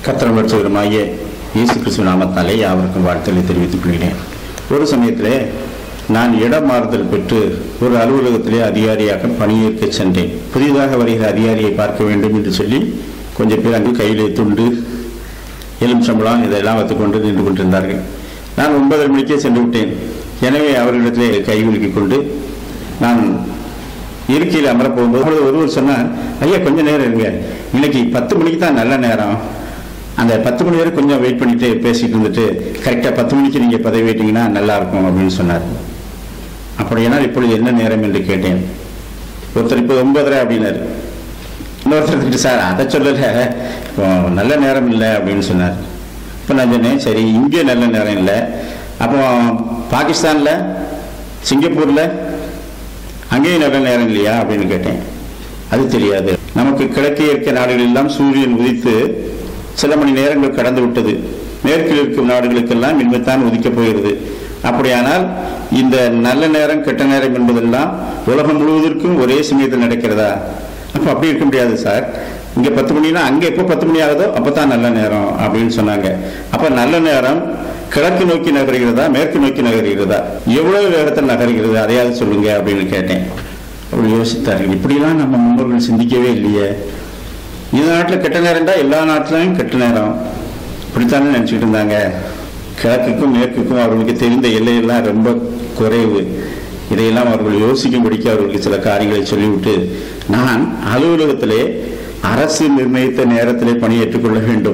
கத்திரம் பெற்றவருமாகிய இயேசு கிறிஸ்துவ நாமத்தாலே யாவருக்கும் வாழ்த்தலை தெரிவித்துக் கொள்கிறேன் ஒரு சமயத்திலே நான் இடம் மாறுதல் பெற்று ஒரு அலுவலகத்திலே அதிகாரியாக பணியேற்க சென்றேன் புதிதாக வருகிற அதிகாரியை பார்க்க வேண்டும் என்று சொல்லி கொஞ்சம் பேர் அங்கு கையிலே துண்டு எலுமிச்சம்பழம் இதெல்லாம் வைத்துக்கொண்டு நின்று கொண்டிருந்தார்கள் நான் ஒன்பதரை மணிக்கே சென்று விட்டேன் எனவே அவர்களிடத்திலே கை குலுக்கிக் கொண்டு நான் இருக்கையில் அமர போகும்போது அப்பொழுது ஒருவர் சொன்னார் ஐயா கொஞ்ச நேரம் இருங்க இன்னைக்கு பத்து மணிக்கு தான் நல்ல நேரம் அந்த பத்து மணி வரை கொஞ்சம் வெயிட் பண்ணிட்டு பேசிட்டு இருந்துட்டு கரெக்டாக பத்து மணிக்கு நீங்கள் பதவி வைட்டீங்கன்னா நல்லா இருக்கும் அப்படின்னு சொன்னார் அப்படியானால் இப்பொழுது என்ன நேரம் என்று கேட்டேன் ஒருத்தர் இப்போ ஒன்பதரை அப்படின்னாரு இன்னொருத்தர் திட்டு சார் அதை சொல்லலை இப்போ நல்ல நேரம் இல்லை அப்படின்னு சொன்னார் இப்போ நான் சொன்னேன் சரி இங்கே நல்ல நேரம் இல்லை அப்போ பாகிஸ்தானில் சிங்கப்பூரில் அங்கேயும் நல்ல நேரம் இல்லையா அப்படின்னு கேட்டேன் அது தெரியாது நமக்கு கிழக்கே இருக்க நாடுகள் எல்லாம் சூரியன் உதித்து சில மணி நேரங்கள் கடந்து விட்டது மேற்கில் இருக்கும் நாடுகளுக்கெல்லாம் இனிமேத்தான் உதிக்கப் போகிறது அப்படியானால் இந்த நல்ல நேரம் கெட்ட நேரம் என்பதெல்லாம் உலகம் முழுவதற்கும் ஒரே சமயத்தில் நடக்கிறதா அப்போ அப்படி இருக்க முடியாது சார் இங்க பத்து மணினா அங்க எப்போ பத்து மணி ஆகுதோ அப்பதான் நல்ல நேரம் அப்படின்னு சொன்னாங்க அப்ப நல்ல நேரம் கிழக்கு நோக்கி நகர்கிறதா மேற்கு நோக்கி நகர்கிறதா எவ்வளவு வேகத்தில் நகர்கிறது அதையாவது சொல்லுங்க அப்படின்னு கேட்டேன் அப்படி யோசித்தார்கள் இப்படிலாம் நம்ம முன்னோர்கள் சிந்திக்கவே இல்லையே இந்த நாட்டில் கெட்ட நேரம்டா எல்லா நாட்டிலையும் கெட்ட நேரம் இப்படித்தானே நினச்சிக்கிட்டு இருந்தாங்க கிழக்குக்கும் மேற்குக்கும் அவர்களுக்கு தெரிந்த எல்லையெல்லாம் ரொம்ப குறைவு இதையெல்லாம் அவர்கள் யோசிக்கும்படிக்கு அவர்களுக்கு சில காரியங்களை சொல்லிவிட்டு நான் அலுவலகத்திலே அரசு நிர்ணயித்த நேரத்திலே பணியேற்றுக் கொள்ள வேண்டும்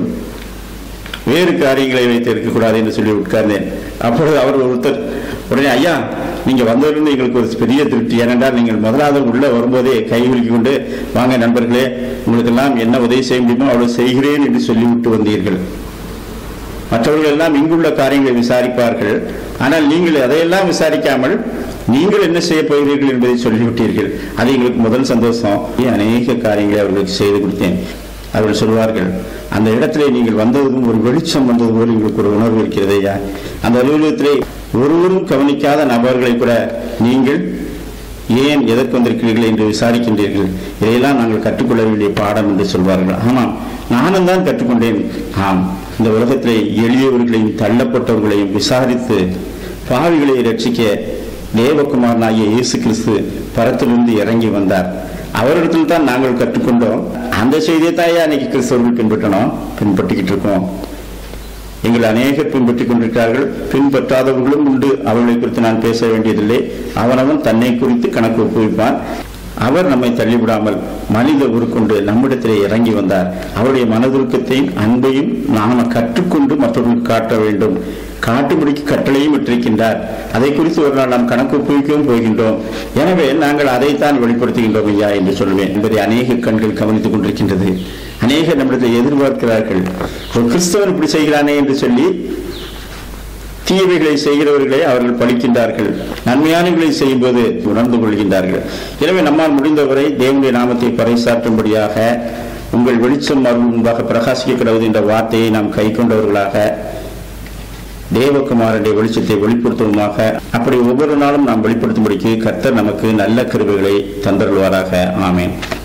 வேறு காரியங்களை வைத்து இருக்கக்கூடாது என்று சொல்லி உட்கார்ந்தேன் அப்பொழுது அவர் ஒருத்தர் உடனே ஐயா நீங்க வந்ததிலிருந்து எங்களுக்கு ஒரு பெரிய திருப்தி ஏனென்றால் நீங்கள் முதலாவது உள்ள வரும்போதே கை குலுக்கி கொண்டு வாங்க நண்பர்களே உங்களுக்கெல்லாம் என்ன உதவி செய்ய முடியுமோ அவ்வளவு செய்கிறேன் என்று சொல்லிவிட்டு வந்தீர்கள் மற்றவர்கள் எல்லாம் இங்குள்ள காரியங்களை விசாரிப்பார்கள் ஆனால் நீங்கள் அதையெல்லாம் விசாரிக்காமல் நீங்கள் என்ன செய்ய போகிறீர்கள் என்பதை சொல்லிவிட்டீர்கள் அது எங்களுக்கு முதல் சந்தோஷம் அநேக காரியங்களை அவர்களுக்கு செய்து கொடுத்தேன் அவர்கள் சொல்வார்கள் அந்த இடத்திலே நீங்கள் வந்ததும் ஒரு வெளிச்சம் வந்தது போல எங்களுக்கு ஒரு உணர்வு இருக்கிறது ஐயா அந்த அலுவலகத்திலே ஒருவரும் கவனிக்காத நபர்களை கூட நீங்கள் ஏன் எதற்கு வந்திருக்கிறீர்கள் என்று விசாரிக்கின்றீர்கள் இதையெல்லாம் நாங்கள் கற்றுக்கொள்ள வேண்டிய பாடம் என்று சொல்வார்கள் ஆமாம் நானும் தான் கற்றுக்கொண்டேன் ஆம் இந்த உலகத்திலே எளியவர்களையும் தள்ளப்பட்டவர்களையும் விசாரித்து பாவிகளை ரட்சிக்க தேவகுமாரனாகிய இயேசு கிறிஸ்து பரத்திலிருந்து இறங்கி வந்தார் அவரிடத்தில் தான் நாங்கள் கற்றுக்கொண்டோம் அந்த செய்தியை தாயா அன்னைக்கு கிறிஸ்தவர்கள் பின்பற்றணும் பின்பற்றிக்கிட்டு இருக்கோம் எங்கள் அநேகர் பின்பற்றிக் கொண்டிருக்கிறார்கள் பின்பற்றாதவர்களும் உண்டு அவர்களை குறித்து நான் பேச வேண்டியதில்லை அவனவன் தன்னை குறித்து கணக்கு ஒப்புவிப்பான் அவர் நம்மை தள்ளிவிடாமல் மனித உருக்கொண்டு நம்மிடத்திலே இறங்கி வந்தார் அவருடைய மனதுருக்கத்தையும் அன்பையும் நாம கற்றுக்கொண்டு மற்றவர்களுக்கு காட்ட வேண்டும் காட்டுபடிக்கு கட்டளையும் விட்டிருக்கின்றார் அதை குறித்து ஒரு நாள் நாம் கணக்கு ஒப்புவிக்கவும் போகின்றோம் எனவே நாங்கள் அதைத்தான் வெளிப்படுத்துகின்றோம் ஐயா என்று சொல்வேன் என்பதை அநேக கண்கள் கவனித்துக் கொண்டிருக்கின்றது அநேக நம்மிடத்தில் எதிர்பார்க்கிறார்கள் ஒரு கிறிஸ்தவன் இப்படி செய்கிறானே என்று சொல்லி தீயவைகளை செய்கிறவர்களை அவர்கள் பழிக்கின்றார்கள் நன்மையானவர்களை செய்யும்போது உணர்ந்து கொள்கின்றார்கள் எனவே நம்மால் முடிந்தவரை தேவனுடைய நாமத்தை பறைசாற்றும்படியாக உங்கள் வெளிச்சம் அருள் முன்பாக பிரகாசிக்க கிடவது என்ற வார்த்தையை நாம் கை கொண்டவர்களாக தேவகுமாரனுடைய வெளிச்சத்தை வெளிப்படுத்துவதாக அப்படி ஒவ்வொரு நாளும் நாம் வெளிப்படுத்தும்படிக்கு கர்த்தர் நமக்கு நல்ல கிருபைகளை தந்தருள்வாராக ஆமேன்